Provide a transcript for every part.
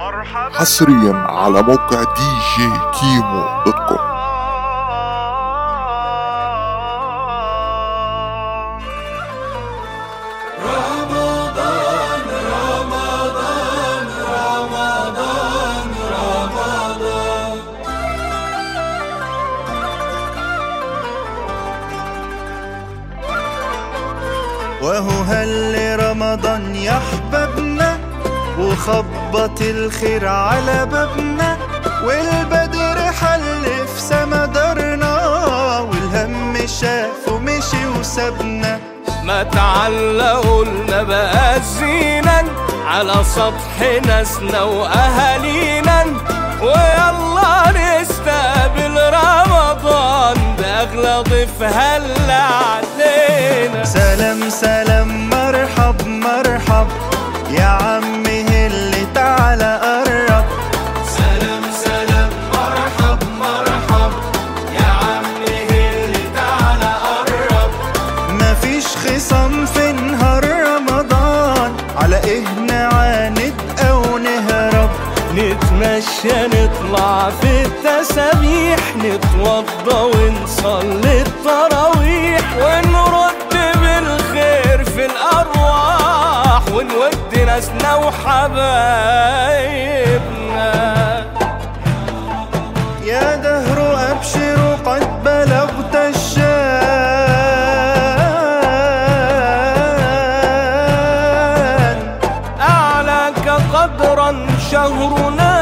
حصريا على موقع دي جي كيمو دوت كوم وهو هل رمضان يحببنا وخبط الخير على بابنا والبدر حل في سما دارنا والهم شاف ومشي وسابنا ما تعلقوا لنا بقى زينا على سطح ناسنا واهالينا ويلا نستقبل رمضان باغلى ضيف هلا علينا سلام سلام مرحب مرحب يا عمي اللي تعالى قرب سلام سلام مرحب مرحب يا عمي اللي تعالى قرب مفيش خصام في نهار رمضان على ايه نعاند او نهرب نتمشى نطلع في التسابيح نتوضى ونصلي التراويح ونرد بالخير في الأرواح ونود ناسنا وحبايبنا يا دهر ابشر قد بلغت الشان أعلاك قدرا شهرنا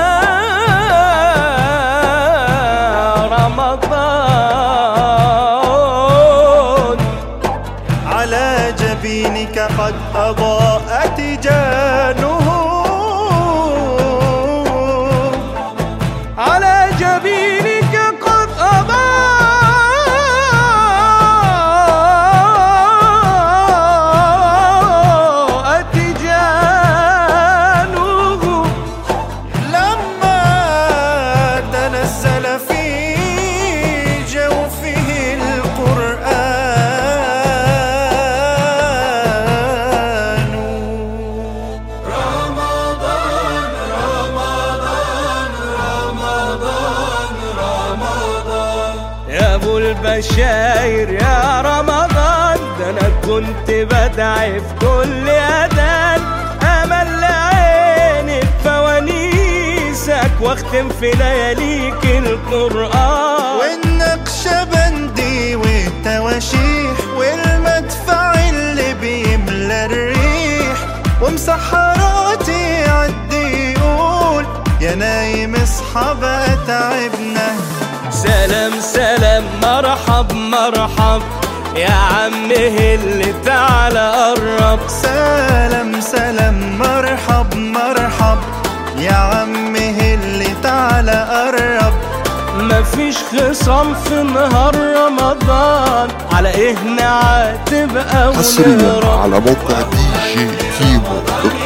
رمضان على جبينك قد أضاءت جانه على جبينك قد أضاءت جانه لما تنزل في جوفه القرآن رمضان رمضان رمضان رمضان يا ابو البشاير يا رمضان ده انا كنت بدعي في كل اذان امل عيني بفوانيسك واختم في لياليك القران والنقشبندي والتواشيح والمدفع اللي بيملى الريح ومسحراتي عدي يقول يا نايم اصحى بقى تعبنا سلام سلام مرحب مرحب يا عمي اللي تعالى قرب سلام سلام مرحب مرحب يا عمي اللي تعالى قرب مفيش خصام في نهار رمضان على ايه نعاتب او حصريا نهرب على موقع دي جي كيمو دوت كوم